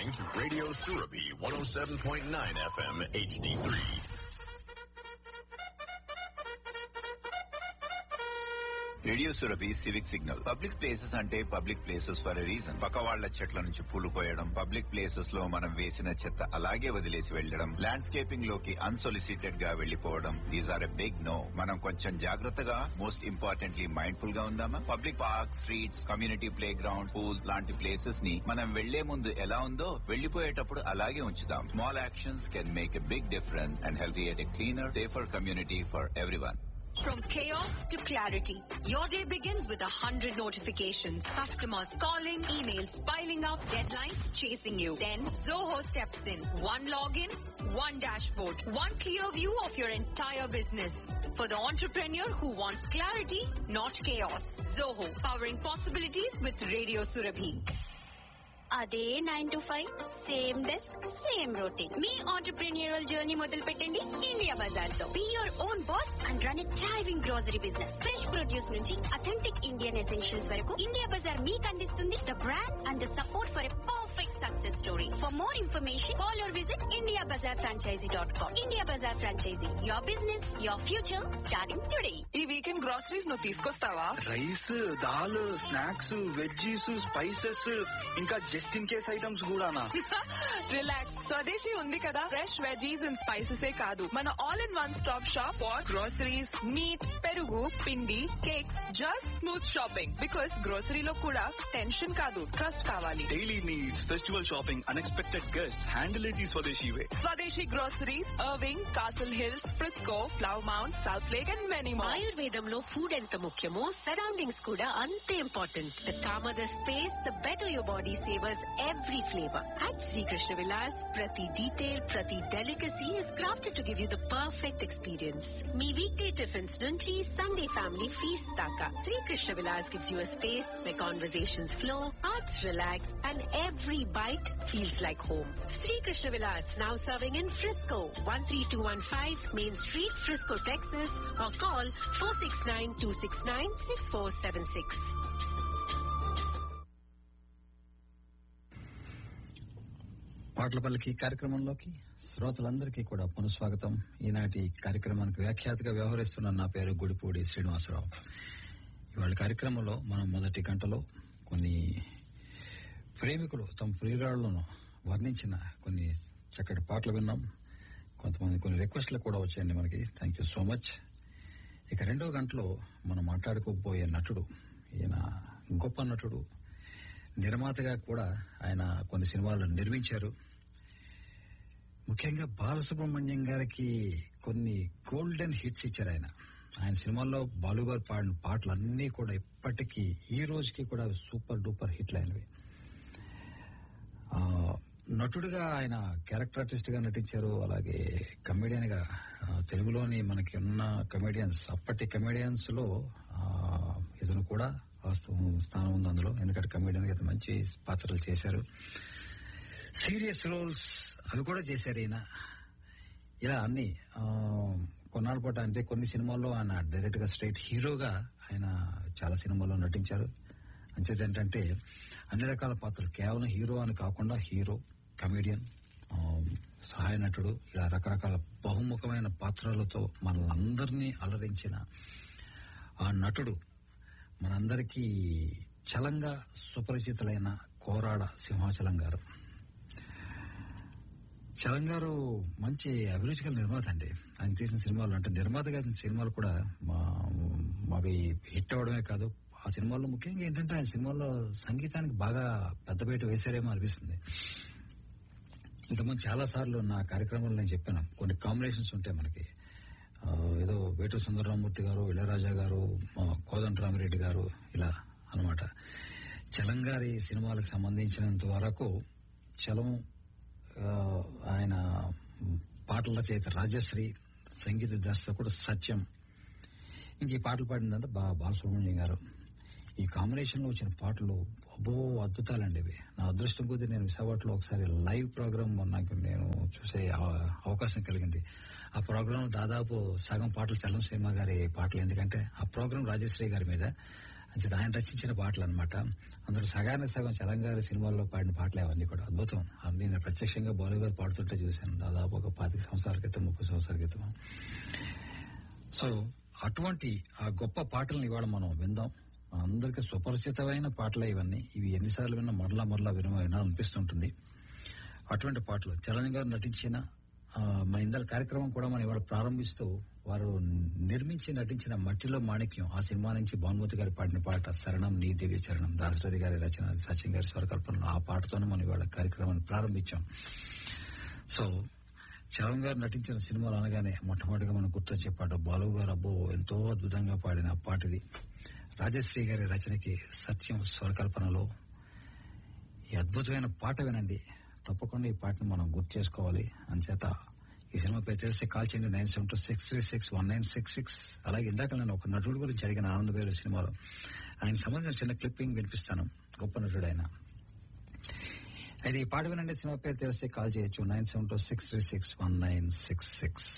listening to Radio Surabi 107.9 FM HD3. Radio Surabhi civic signal public places అంటే public places for a reason పక్క వాళ్ల చెట్ల నుంచి పూలు కోయడం పబ్లిక్ ప్లేసెస్ లో మనం వేసిన చెత్త అలాగే వదిలేసి వెళ్లడం ల్యాండ్స్కేపింగ్ లోకి అన్సొలిసిటెడ్ గా వెళ్లిపోవడం these are a big no మనం కొంచెం జాగ్రత్తగా మోస్ట్ ఇంపార్టెంట్లీ మైండ్ఫుల్ గా ఉందామా public park streets community playground pool లాంటి ప్లేసెస్ ని మనం వెళ్లే ముందు ఎలా ఉందో వెళ్లిపోయేటప్పుడు అలాగే ఉంచుదాం small actions can make a big difference and help create a cleaner safer community for everyone From chaos to clarity, your day begins with a hundred notifications. Customers calling, emails piling up, deadlines chasing you. Then Zoho steps in. One login, one dashboard, one clear view of your entire business. For the entrepreneur who wants clarity, not chaos. Zoho, powering possibilities with Radio Surabhi. అదే nine to five same desk same routine మీ entrepreneurial journey మొదలు పెట్టండి India Bazaar తో be your own boss and run a driving grocery business fresh produce నుంచి authentic Indian essentials వరకు India Bazaar మీకు అందిస్తుంది the brand and the support for a perfect success story for more information call your visit India Bazaar franchisee dot com India Bazaar franchisee your business your future starting today ఈ weekend groceries నువ్వు తీసుకొస్తావా rice dal snacks veggies spices ఇంకా just in case items కూడానా relax Swadeshi ఉంది కదా fresh veggies and spices ఏ కాదు మన all in one stop shop for groceries meat పెరుగు పిండి cakes just smooth shopping because గ్రోసరీలో కూడా టెన్షన్ కాదు ట్రస్ట్ కావాలి daily needs festival shopping unexpected guest handle it ఈ Swadeshi way Swadeshi groceries Irving Castle Hills Frisco Flower Mound Southlake and many more ఆయుర్వేదంలో food ఎంత ముఖ్యమో సరౌండింగ్స్ కూడా అంతే important the calmer the space the better your body savours every flavour at Srikrishna Vilas ప్రతి detail ప్రతి delicacy is crafted to give you the perfect experience మీ weekday tiffins నుంచి Sunday family feast దాకా Srikrishna Vilas gives you space where conversations flow, hearts relax, and every bite feels like home. Sri Krishna Vilas now serving in Frisco, 13215 Main Street, Frisco, Texas, or call 469-269-6476. పాటల పల్లకి కార్యక్రమంలోకి శ్రోతలందరికీ కూడా పునఃస్వాగతం ఈనాటి కార్యక్రమానికి వ్యాఖ్యాతగా వ్యవహరిస్తున్న నా పేరు గుడిపూడి శ్రీనివాసరావు ఇవాళ కార్యక్రమంలో మనం మొదటి గంటలో కొన్ని ప్రేమికులు తమ ప్రియురాళ్లను వర్ణించిన కొన్ని చక్కటి పాటలు విన్నాం కొంతమంది కొన్ని రిక్వెస్ట్లు కూడా వచ్చాయండి మనకి థ్యాంక్ యూ సో మచ్ ఇక రెండో గంటలో మనం మాట్లాడుకోబోయే నటుడు ఈయన గొప్ప నటుడు నిర్మాతగా కూడా ఆయన కొన్ని సినిమాలు నిర్మించారు ముఖ్యంగా బాలసుబ్రహ్మణ్యం గారికి కొన్ని గోల్డెన్ హిట్స్ ఇచ్చారు ఆయన ఆయన సినిమాల్లో బాలు గారు పాడిన పాటలు అన్నీ కూడా ఇప్పటికీ ఈ రోజుకి కూడా సూపర్ డూపర్ హిట్లు అయినవి ఆ, నటుడిగా ఆయన క్యారెక్టర్ ఆర్టిస్ట్ గా నటించారు అలాగే కమెడియన్ గా ఆ, తెలుగులోని మనకి ఉన్న కమెడియన్స్ అప్పటి కమెడియన్స్ లో ఆ, ఇతను కూడా వాస్తవం స్థానం ఉంది అందులో ఎందుకంటే కమెడియన్ గా ఇతను మంచి పాత్రలు చేశారు సీరియస్ రోల్స్ అవి కూడా చేశారు ఈయన ఇలా అన్ని ఆ, కొన్నాళ్ళ పాటు అంటే కొన్ని సినిమాల్లో ఆయన డైరెక్ట్ గా స్ట్రైట్ హీరోగా ఆయన చాలా సినిమాల్లో నటించారు అంచేది ఏంటంటే అన్ని రకాల పాత్రలు కేవలం హీరో అని కాకుండా హీరో కమెడియన్ ఆ, సహాయ నటుడు ఇలా రకరకాల బహుముఖమైన పాత్రలతో మనల్ని అలరించిన ఆ నటుడు మనందరికీ చలంగా సుపరిచితులైన కోరాడ సింహాచలం గారు చలం గారు మంచి అభిరుచికల నిర్మాత అండి ఆయన తీసిన సినిమాలు అంటే నిర్మాత గారి సినిమాలు కూడా మా మావి హిట్ అవడమే కాదు ఆ సినిమాల్లో ముఖ్యంగా ఏంటంటే ఆయన సినిమాల్లో సంగీతానికి బాగా పెద్దపేట వేశారేమో అనిపిస్తుంది ఇంతకుముందు చాలా సార్లు నా కార్యక్రమంలో నేను చెప్పాను కొన్ని కాంబినేషన్స్ ఉంటాయి మనకి ఆ, ఏదో వేటు సుందరరామూర్తి గారు ఇళయరాజా గారు ఆ, కోదండరామిరెడ్డి గారు ఇలా అన్నమాట చలం గారి సినిమాలకు సంబంధించినంత వరకు చలం ఆ, ఆయన పాటల రచయిత రాజశ్రీ సంగీత దర్శకుడు సత్యం ఇంక ఈ పాటలు పాడిందంతా బా బాలసుబ్రహ్మణ్యం గారు ఈ కాంబినేషన్ లో వచ్చిన పాటలు అబ్బో అద్భుతాలండి ఇవి నా అదృష్టం కొద్దీ నేను విశాఖపట్నంలో ఒకసారి లైవ్ ప్రోగ్రామ్ నాకు నేను చూసే అవ- అవకాశం కలిగింది ఆ ప్రోగ్రామ్ దాదాపు సగం పాటలు చలం సినిమా గారి పాటలు ఎందుకంటే ఆ ప్రోగ్రామ్ రాజశ్రీ గారి మీద అంచేత ఆయన రచించిన పాటలు అనమాట అందులో సగానికి సగం చలం గారి సినిమాల్లో పాడిన పాటలు అవన్నీ కూడా అద్భుతం అన్ని నేను ప్రత్యక్షంగా బాలు గారు పాడుతుంటే చూశాను దాదాపు ఒక పాతిక సంవత్సరాల క్రితం ముప్పై సంవత్సరాల క్రితం సో అటువంటి ఆ గొప్ప పాటలను ఇవాళ మనం విందాం మనందరికీ సుపరిచితమైన పాటలే ఇవన్నీ ఇవి ఎన్నిసార్లు విన్నా మరలా మరలా విన వినాలనిపిస్తుంటుంది అటువంటి పాటలు చరణ్ గారు నటించిన ఆ, మన ఇందరి కార్యక్రమం కూడా మనం ఇవాళ ప్రారంభిస్తూ వారు నిర్మించి నటించిన మట్టిలో మాణిక్యం ఆ సినిమా నుంచి భానుమతి గారు పాడిన పాట శరణం నీ దివ్య చరణం దాశరథి గారి రచన సచిన్ గారి స్వరకల్పనలో ఆ పాటతోనే మనం ఇవాళ కార్యక్రమాన్ని ప్రారంభించాం సో చరణ్ గారు నటించిన సినిమాలు అనగానే మొట్టమొదటిగా మనం గుర్తొచ్చే పాట బాలు గారు అబ్బో ఎంతో అద్భుతంగా పాడిన ఆ పాట ఇది రాజశ్రీ గారి రచనకి సత్యం స్వరకల్పనలో ఈ అద్భుతమైన పాట వినండి తప్పకుండా ఈ పాటను మనం గుర్తు చేసుకోవాలి అంచేత ఈ సినిమా పేరు తెలిసి కాల్ చేయండి nine seven two six three six one nine six six అలాగే ఇందాక నేను ఒక నటుడు గురించి అడిగిన ఆనంద వేరు సినిమాలో ఆయన సంబంధించిన చిన్న క్లిప్పింగ్ వినిపిస్తాను గొప్ప నటుడు ఆయన అయితే ఈ పాట వినండి సినిమా పేరు తెలిసి కాల్ చేయొచ్చు nine seven two six three six one nine six six